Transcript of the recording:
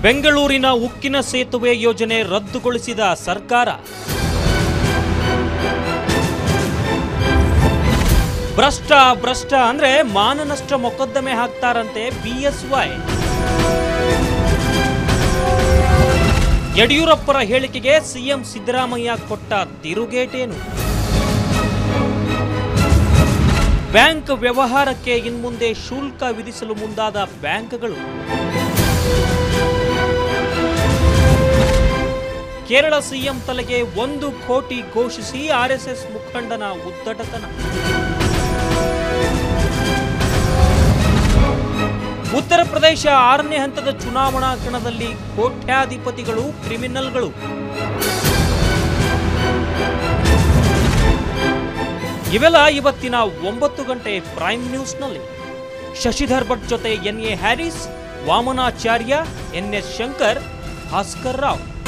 ಬೆಂಗಳೂರಿನ ಉಕ್ಕಿನ ಸೇತುವೆ ಯೋಜನೆ ರದ್ದುಗೊಳಿಸಿದ ಸರ್ಕಾರ ಭ್ರಷ್ಟ ಭ್ರಷ್ಟ ಅಂದ್ರೆ ಮಾನನಷ್ಟ ಮೊಕದ್ದಮೆ ಹಾಕ್ತಾರಂತೆ ಬಿಎಸ್ವೈ ಯಡಿಯೂರಪ್ಪರ ಹೇಳಿಕೆಗೆ ಸಿಎಂ ಸಿದ್ದರಾಮಯ್ಯ ಕೊಟ್ಟ ತಿರುಗೇಟೇನು ಬ್ಯಾಂಕ್ ವ್ಯವಹಾರಕ್ಕೆ ಇನ್ಮುಂದೆ ಶುಲ್ಕ ವಿಧಿಸಲು ಮುಂದಾದ ಬ್ಯಾಂಕ್ಗಳು ಕೇರಳ ಸಿಎಂ ತಲೆಗೆ ಒಂದು ಕೋಟಿ ಘೋಷಿಸಿ ಆರ್ಎಸ್ಎಸ್ ಮುಖಂಡನ ಉದ್ದಟತನ ಉತ್ತರ ಪ್ರದೇಶ ಆರನೇ ಹಂತದ ಚುನಾವಣಾ ಕಣದಲ್ಲಿ ಕೋಟ್ಯಾಧಿಪತಿಗಳು ಕ್ರಿಮಿನಲ್ಗಳು ಇವೆಲ್ಲ ಇವತ್ತಿನ ಒಂಬತ್ತು ಗಂಟೆ ಪ್ರೈಮ್ ನ್ಯೂಸ್ನಲ್ಲಿ ಶಶಿಧರ್ ಭಟ್ ಜೊತೆ N A Haris Vamanacharya N S Shankar Bhaskar Rao